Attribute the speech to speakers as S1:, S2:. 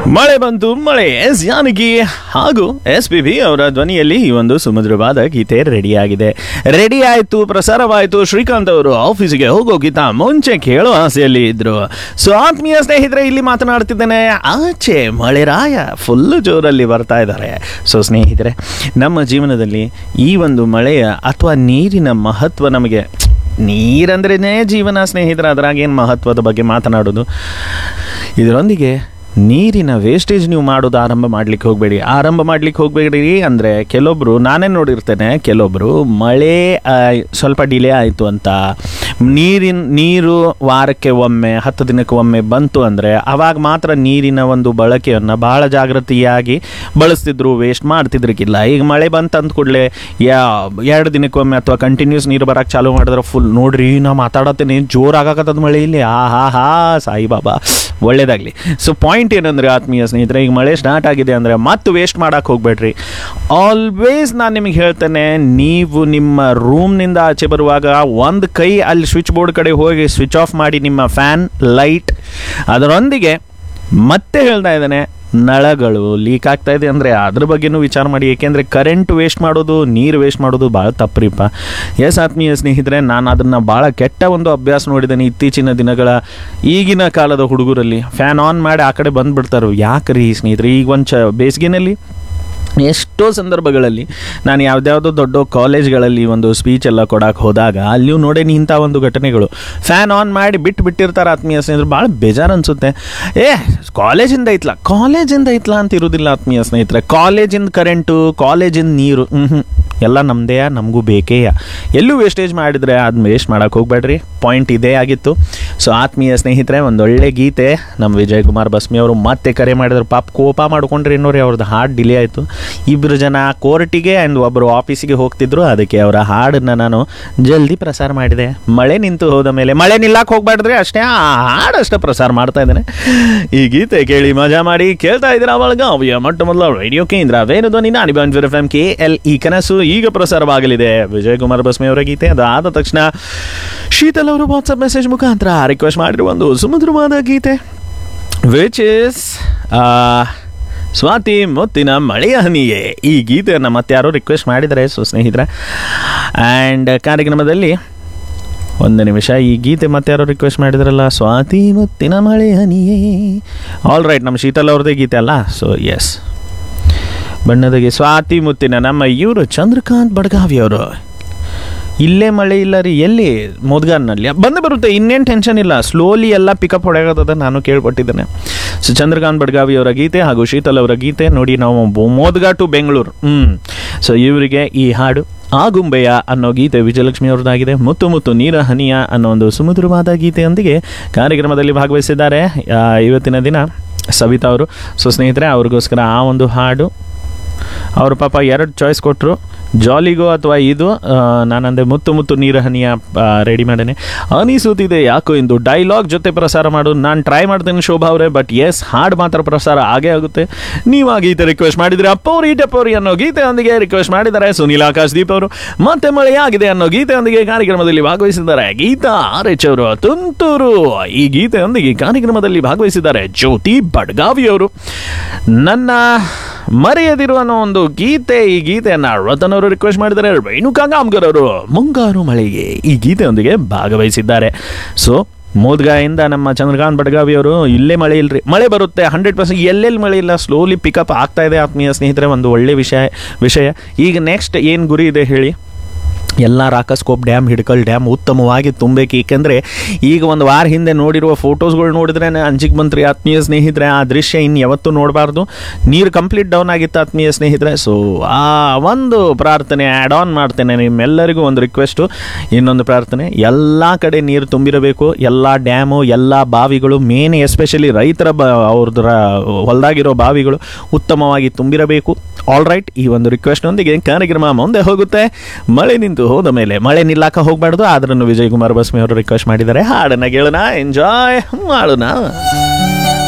S1: ಮಳೆ ಬಂತು ಮಳೆ ಎಸ್ ಜಾನಕಿ ಹಾಗೂ ಎಸ್ ಪಿ ಬಿ ಅವರ ಧ್ವನಿಯಲ್ಲಿ ಈ ಒಂದು ಸುಮಧುರವಾದ ಗೀತೆ ರೆಡಿ ಆಗಿದೆ ರೆಡಿ ಆಯ್ತು ಪ್ರಸಾರವಾಯಿತು ಶ್ರೀಕಾಂತ್ ಅವರು ಆಫೀಸಿಗೆ ಹೋಗೋಕ್ಕಿಂತ ಮುಂಚೆ ಕೇಳೋ ಆಸೆಯಲ್ಲಿ ಇದ್ರು ಸೊ ಆತ್ಮೀಯ ಸ್ನೇಹಿತರೆ ಇಲ್ಲಿ ಮಾತನಾಡ್ತಿದ್ದೇನೆ ಆಚೆ ಮಳೆ ರಾಯ ಫುಲ್ಲು ಜೋರಲ್ಲಿ ಬರ್ತಾ ಇದ್ದಾರೆ ಸೊ ಸ್ನೇಹಿತರೆ ನಮ್ಮ ಜೀವನದಲ್ಲಿ ಈ ಒಂದು ಮಳೆಯ ಅಥವಾ ನೀರಿನ ಮಹತ್ವ ನಮಗೆ ನೀರಂದ್ರೇ ಜೀವನ ಸ್ನೇಹಿತರ ಅದ್ರಾಗೇನು ಮಹತ್ವದ ಬಗ್ಗೆ ಮಾತನಾಡೋದು ಇದರೊಂದಿಗೆ ನೀರಿನ ವೇಸ್ಟೇಜ್ ನೀವು ಮಾಡೋದು ಆರಂಭ ಮಾಡ್ಲಿಕ್ಕೆ ಹೋಗಬೇಡಿ ಆರಂಭ ಮಾಡ್ಲಿಕ್ಕೆ ಹೋಗಬೇಡಿ ಅಂದರೆ ಕೆಲವೊಬ್ಬರು ನಾನೇ ನೋಡಿರ್ತೇನೆ ಕೆಲವೊಬ್ಬರು ಮಳೆ ಆ, ಸ್ವಲ್ಪ ಡಿಲೇ ಆಯಿತು ಅಂತ ನೀರಿನ ನೀರು ವಾರಕ್ಕೆ ಒಮ್ಮೆ ಹತ್ತು ದಿನಕ್ಕೆ ಒಮ್ಮೆ ಬಂತು ಅಂದರೆ ಅವಾಗ ಮಾತ್ರ ನೀರಿನ ಒಂದು ಬಳಕೆಯನ್ನು ಭಾಳ ಜಾಗೃತಿಯಾಗಿ ಬಳಸ್ತಿದ್ರು ವೇಸ್ಟ್ ಮಾಡ್ತಿದ್ರಕ್ಕಿಲ್ಲ ಈಗ ಮಳೆ ಬಂತು ಅಂದ ಕೂಡಲೇ ಯಾ ಎರಡು ದಿನಕ್ಕೊಮ್ಮೆ ಅಥವಾ ಕಂಟಿನ್ಯೂಸ್ ನೀರು ಬರಕ್ಕೆ ಚಾಲೂ ಮಾಡಿದ್ರೆ ಫುಲ್ ನೋಡ್ರಿ ನಾ ಮಾತಾಡತ್ತೇನೆ ಜೋರಾಗತ್ತದ ಮಳೆ ಇಲ್ಲಿ ಆ ಹಾ ಹಾ ಸಾಯಿ ಬಾಬಾ ಒಳ್ಳೇದಾಗಲಿ ಸೊ ಪಾಯಿಂಟ್ ಏನಂದರೆ ಆತ್ಮೀಯ ಸ್ನೇಹಿತರೆ ಈಗ ಮಳೆ ಸ್ಟಾರ್ಟ್ ಆಗಿದೆ ಅಂದರೆ ಮತ್ತೆ ವೇಸ್ಟ್ ಮಾಡಕ್ಕೆ ಹೋಗ್ಬೇಡ್ರಿ ಆಲ್ವೇಸ್ ನಾನು ನಿಮಗೆ ಹೇಳ್ತೇನೆ ನೀವು ನಿಮ್ಮ ರೂಮ್ನಿಂದ ಆಚೆ ಬರುವಾಗ ಒಂದು ಕೈ ಅಲ್ಲಿ ಸ್ವಿಚ್ ಬೋರ್ಡ್ ಕಡೆ ಹೋಗಿ ಸ್ವಿಚ್ ಆಫ್ ಮಾಡಿ ನಿಮ್ಮ ಫ್ಯಾನ್ ಲೈಟ್ ಅದರೊಂದಿಗೆ ಮತ್ತೆ ಹೇಳ್ತಾ ಇದ್ದೇನೆ ನಳಗಳು ಲೀಕ್ ಆಗ್ತಾ ಇದೆ ಅಂದರೆ ಅದ್ರ ಬಗ್ಗೆನೂ ವಿಚಾರ ಮಾಡಿ ಏಕೆಂದರೆ ಕರೆಂಟ್ ವೇಸ್ಟ್ ಮಾಡೋದು ನೀರು ವೇಸ್ಟ್ ಮಾಡೋದು ಭಾಳ ತಪ್ಪ್ರಿಪ್ಪ ಎಸ್ ಆತ್ಮೀಯ ಸ್ನೇಹಿತರೆ ನಾನು ಅದನ್ನು ಭಾಳ ಕೆಟ್ಟ ಒಂದು ಅಭ್ಯಾಸ ನೋಡಿದ್ದೇನೆ ಇತ್ತೀಚಿನ ದಿನಗಳ ಈಗಿನ ಕಾಲದ ಹುಡುಗರಲ್ಲಿ ಫ್ಯಾನ್ ಆನ್ ಮಾಡಿ ಆ ಕಡೆ ಬಂದುಬಿಡ್ತಾರೆ ಯಾಕೆ ರೀ ಸ್ನೇಹಿತರೆ ಈಗ ಒಂದು ಚ ಬೇಸಿಗೆನಲ್ಲಿ ಎಷ್ಟೋ ಸಂದರ್ಭಗಳಲ್ಲಿ ನಾನು ಯಾವುದ್ಯಾವುದೋ ದೊಡ್ಡ ಕಾಲೇಜ್ಗಳಲ್ಲಿ ಒಂದು ಸ್ಪೀಚ್ ಎಲ್ಲ ಕೊಡಕ್ಕೆ ಹೋದಾಗ ಅಲ್ಲಿಯೂ ನೋಡೇನಿ ಇಂಥ ಒಂದು ಘಟನೆಗಳು ಫ್ಯಾನ್ ಆನ್ ಮಾಡಿ ಬಿಟ್ಟು ಬಿಟ್ಟಿರ್ತಾರೆ ಆತ್ಮೀಯ ಸ್ನೇಹಿತರು ಭಾಳ ಬೇಜಾರು ಅನಿಸುತ್ತೆ ಏ ಕಾಲೇಜಿಂದ ಐತ್ಲ ಕಾಲೇಜಿಂದ ಐತ್ಲ ಅಂತ ಇರೋದಿಲ್ಲ ಆತ್ಮೀಯ ಸ್ನೇಹಿತರೆ ಕಾಲೇಜಿಂದ ಕರೆಂಟು ಕಾಲೇಜಿಂದ ನೀರು ಹ್ಞೂ ಎಲ್ಲ ನಮ್ಮದೇ ನಮಗೂ ಬೇಕೇಯ ಎಲ್ಲೂ ವೇಸ್ಟೇಜ್ ಮಾಡಿದರೆ ಅದನ್ನ ವೇಸ್ಟ್ ಮಾಡೋಕೆ ಹೋಗ್ಬೇಡ್ರಿ ಪಾಯಿಂಟ್ ಇದೇ ಆಗಿತ್ತು ಸೊ ಆತ್ಮೀಯ ಸ್ನೇಹಿತರೆ ಒಂದೊಳ್ಳೆ ಗೀತೆ ನಮ್ಮ ವಿಜಯ್ ಕುಮಾರ್ ಬಸ್ಮಿ ಅವರು ಮತ್ತೆ ಕರೆ ಮಾಡಿದ್ರು ಪಾಪ ಕೋಪ ಮಾಡ್ಕೊಂಡ್ರಿ ಇನ್ನೋರಿ ಅವ್ರದ್ದು ಹಾಡು ಡಿಲೇ ಆಯಿತು ಇಬ್ಬರು ಜನ ಕೋರ್ಟಿಗೆ ಆ್ಯಂಡ್ ಒಬ್ಬರು ಆಫೀಸಿಗೆ ಹೋಗ್ತಿದ್ರು ಅದಕ್ಕೆ ಅವರ ಹಾಡನ್ನು ನಾನು ಜಲ್ದಿ ಪ್ರಸಾರ ಮಾಡಿದೆ ಮಳೆ ನಿಂತು ಹೋದ ಮೇಲೆ ಮಳೆ ನಿಲ್ಲಕ್ಕೆ ಹೋಗ್ಬಾರ್ದ್ರಿ ಅಷ್ಟೇ ಆ ಹಾಡು ಅಷ್ಟೇ ಪ್ರಸಾರ ಮಾಡ್ತಾ ಇದ್ದೇನೆ ಈ ಗೀತೆ ಕೇಳಿ ಮಜಾ ಮಾಡಿ ಕೇಳ್ತಾ ಇದ್ದೀರಾ ಬೆಳಗಾವಿಯ ಮೊಟ್ಟ ಮೊದಲ ರೇಡಿಯೋ ಕೇಂದ್ರ ವೇಣುಧ್ವನಿ ನಾನು ಬಾಂಜರ್ ಎಫ್ ಎಂ ಕೆ ಎಲ್ ಈ ಕನಸು ಈಗ ಪ್ರಸಾರವಾಗಲಿದೆ ವಿಜಯ್ ಕುಮಾರ್ ಬಸ್ಮಿ ಅವರ ಗೀತೆ ಅದಾದ ತಕ್ಷಣ ಶೀತಲ್ ಅವರು ವಾಟ್ಸಪ್ ಮೆಸೇಜ್ ಮುಖಾಂತರ ರಿಕ್ವೆಸ್ಟ್ ಮಾಡಿರುವ ಒಂದು ಸುಮಧುರವಾದ ಗೀತೆ ವಿಚ್ ಇಸ್ ಸ್ವಾತಿ ಮುತ್ತಿನ ಮಳೆಯ ಹನಿಯೇ ಈ ಗೀತೆಯನ್ನು ಮತ್ತೆ ಯಾರೋ ರಿಕ್ವೆಸ್ಟ್ ಮಾಡಿದ್ದಾರೆ ಸೊ ಸ್ನೇಹಿತರೆ ಆ್ಯಂಡ್ ಕಾರ್ಯಕ್ರಮದಲ್ಲಿ ಒಂದು ನಿಮಿಷ ಈ ಗೀತೆ ಮತ್ತೆ ಯಾರೋ ರಿಕ್ವೆಸ್ಟ್ ಮಾಡಿದ್ರಲ್ಲ ಸ್ವಾತಿ ಮುತ್ತಿನ ಮಳೆ ಹನಿಯೇ ಆಲ್ ರೈಟ್ ನಮ್ಮ ಶೀತಲ್ ಅವ್ರದ್ದೇ ಗೀತೆ ಅಲ್ಲ ಸೊ ಎಸ್ ಬಣ್ಣದಗೆ ಸ್ವಾತಿ ಮುತ್ತಿನ ನಮ್ಮ ಇವರು ಚಂದ್ರಕಾಂತ್ ಬಡ್ಗಾವಿ ಅವರು ಇಲ್ಲೇ ಮಳೆ ಇಲ್ಲ ರೀ ಎಲ್ಲಿ ಮೋದ್ಗಾರ್ನಲ್ಲಿ ಬಂದೇ ಬರುತ್ತೆ ಇನ್ನೇನು ಟೆನ್ಷನ್ ಇಲ್ಲ ಸ್ಲೋಲಿ ಎಲ್ಲ ಪಿಕಪ್ ಹೊಡೆಯೋದ ನಾನು ಕೇಳ್ಪಟ್ಟಿದ್ದೇನೆ ಸೊ ಚಂದ್ರಕಾಂತ್ ಬಡ್ಗಾವಿ ಅವರ ಗೀತೆ ಹಾಗೂ ಶೀತಲ್ ಅವರ ಗೀತೆ ನೋಡಿ ನಾವು ಬೊ- ಮೋದ್ಗಾ ಟು ಬೆಂಗಳೂರು ಹ್ಞೂ ಸೊ ಇವರಿಗೆ ಈ ಹಾಡು ಆಗುಂಬೆಯ ಅನ್ನೋ ಗೀತೆ ವಿಜಯಲಕ್ಷ್ಮಿ ಅವ್ರದ್ದಾಗಿದೆ ಮುತ್ತು ಮುತ್ತು ನೀರ ಹನಿಯ ಅನ್ನೋ ಒಂದು ಸುಮಧುರವಾದ ಗೀತೆಯೊಂದಿಗೆ ಕಾರ್ಯಕ್ರಮದಲ್ಲಿ ಭಾಗವಹಿಸಿದ್ದಾರೆ ಆ, ಇವತ್ತಿನ ದಿನ ಸವಿತಾ ಅವರು ಸೊ ಸ್ನೇಹಿತರೆ ಅವ್ರಿಗೋಸ್ಕರ ಆ ಒಂದು ಹಾಡು ಅವರು ಪಾಪ ಎರಡು ಚಾಯ್ಸ್ ಕೊಟ್ಟರು ಜಾಲಿಗೋ ಅಥವಾ ಇದು ಆ, ನಾನಂದೆ ಮುತ್ತು ಮುತ್ತು ನೀರ ಹನಿಯ ರೆಡಿ ಮಾಡೇನೆ ಅನಿಸುತ್ತಿದೆ ಯಾಕೋ ಇಂದು ಡೈಲಾಗ್ ಜೊತೆ ಪ್ರಸಾರ ಮಾಡು ನಾನು ಟ್ರೈ ಮಾಡ್ತೇನೆ ಶೋಭಾ ಅವರೇ ಬಟ್ ಎಸ್ ಹಾಡು ಮಾತ್ರ ಪ್ರಸಾರ ಆಗೇ ಆಗುತ್ತೆ ನೀವು ಆ ಗೀತೆ ರಿಕ್ವೆಸ್ಟ್ ಮಾಡಿದರೆ ಅಪ್ಪವ್ರಿ ಟಪ್ಪವ್ರಿ ಅನ್ನೋ ಗೀತೆಯೊಂದಿಗೆ ರಿಕ್ವೆಸ್ಟ್ ಮಾಡಿದ್ದಾರೆ ಸುನೀಲ್ ಆಕಾಶ್ ದೀಪ್ ಅವರು ಮತ್ತೆ ಮಳೆಯಾಗಿದೆ ಅನ್ನೋ ಗೀತೆಯೊಂದಿಗೆ ಕಾರ್ಯಕ್ರಮದಲ್ಲಿ ಭಾಗವಹಿಸಿದ್ದಾರೆ ಗೀತಾ ಆರ್ ಎಚ್ ಅವರು ತುಂತೂರು ಈ ಗೀತೆಯೊಂದಿಗೆ ಕಾರ್ಯಕ್ರಮದಲ್ಲಿ ಭಾಗವಹಿಸಿದ್ದಾರೆ ಜ್ಯೋತಿ ಬಡ್ಗಾವಿ ಅವರು ನನ್ನ ಮರೆಯದಿರು ಅನ್ನೋ ಒಂದು ಗೀತೆ ಈ ಗೀತೆಯನ್ನ ರತನ್ ಅವರು ರಿಕ್ವೆಸ್ಟ್ ಮಾಡಿದ್ದಾರೆ ರೇಣುಕಾ ಗಾಮ್ಗರ್ ಅವರು ಮುಂಗಾರು ಮಳೆಗೆ ಈ ಗೀತೆಯೊಂದಿಗೆ ಭಾಗವಹಿಸಿದ್ದಾರೆ ಸೊ ಮೋದ್ಗಾಯಿಂದ ನಮ್ಮ ಚಂದ್ರಕಾಂತ್ ಬಡ್ಗಾವಿ ಅವರು ಇಲ್ಲೇ ಮಳೆ ಇಲ್ರಿ ಮಳೆ ಬರುತ್ತೆ ಹಂಡ್ರೆಡ್ ಪರ್ಸೆಂಟ್ ಎಲ್ಲೆಲ್ಲಿ ಮಳೆ ಇಲ್ಲ ಸ್ಲೋಲಿ ಪಿಕಪ್ ಆಗ್ತಾ ಇದೆ ಆತ್ಮೀಯ ಸ್ನೇಹಿತರೆ ಒಂದು ಒಳ್ಳೆ ವಿಷಯ ವಿಷಯ ಈಗ ನೆಕ್ಸ್ಟ್ ಏನು ಗುರಿ ಇದೆ ಹೇಳಿ ಎಲ್ಲ ರಾಕಸ್ಕೋಪ್ ಡ್ಯಾಮ್ ಹಿಡ್ಕಲ್ ಡ್ಯಾಮ್ ಉತ್ತಮವಾಗಿ ತುಂಬಬೇಕು ಏಕೆಂದರೆ ಈಗ ಒಂದು ವಾರ ಹಿಂದೆ ನೋಡಿರುವ ಫೋಟೋಸ್ಗಳು ನೋಡಿದ್ರೆ ಅಂಜಿಗೆ ಬಂತ್ರಿ ಆತ್ಮೀಯ ಸ್ನೇಹಿತರೆ ಆ ದೃಶ್ಯ ಇನ್ನು ಯಾವತ್ತೂ ನೋಡಬಾರ್ದು ನೀರು ಕಂಪ್ಲೀಟ್ ಡೌನ್ ಆಗಿತ್ತು ಆತ್ಮೀಯ ಸ್ನೇಹಿತರೆ ಸೊ ಆ ಒಂದು ಪ್ರಾರ್ಥನೆ ಆ್ಯಡ್ ಆನ್ ಮಾಡ್ತೇನೆ ನಿಮ್ಮೆಲ್ಲರಿಗೂ ಒಂದು ರಿಕ್ವೆಸ್ಟು ಇನ್ನೊಂದು ಪ್ರಾರ್ಥನೆ ಎಲ್ಲ ಕಡೆ ನೀರು ತುಂಬಿರಬೇಕು ಎಲ್ಲ ಡ್ಯಾಮು ಎಲ್ಲ ಬಾವಿಗಳು ಮೇನ್ ಎಸ್ಪೆಷಲಿ ರೈತರ ಬ ಅವ್ರದ್ರ ಹೊಲದಾಗಿರೋ ಬಾವಿಗಳು ಉತ್ತಮವಾಗಿ ತುಂಬಿರಬೇಕು ಆಲ್ ರೈಟ್ ಈ ಒಂದು ರಿಕ್ವೆಸ್ಟ್ನೊಂದಿಗೆ ಕಾರ್ಯಕ್ರಮ ಮುಂದೆ ಹೋಗುತ್ತೆ ಮಳೆ ನಿಂತು ಹೋದ ಮೇಲೆ ಮಳೆ ನಿಲ್ಲಾಕ ಹೋಗಬಾರ್ದು ಆದ್ರೂ ವಿಜಯ್ ಕುಮಾರ್ ಬಸ್ಮಿ ಅವರು ರಿಕ್ವೆಸ್ಟ್ ಮಾಡಿದ್ದಾರೆ ಹಾಡನ್ನ ಕೇಳೋಣ ಎಂಜಾಯ್ ಮಾಡೋಣ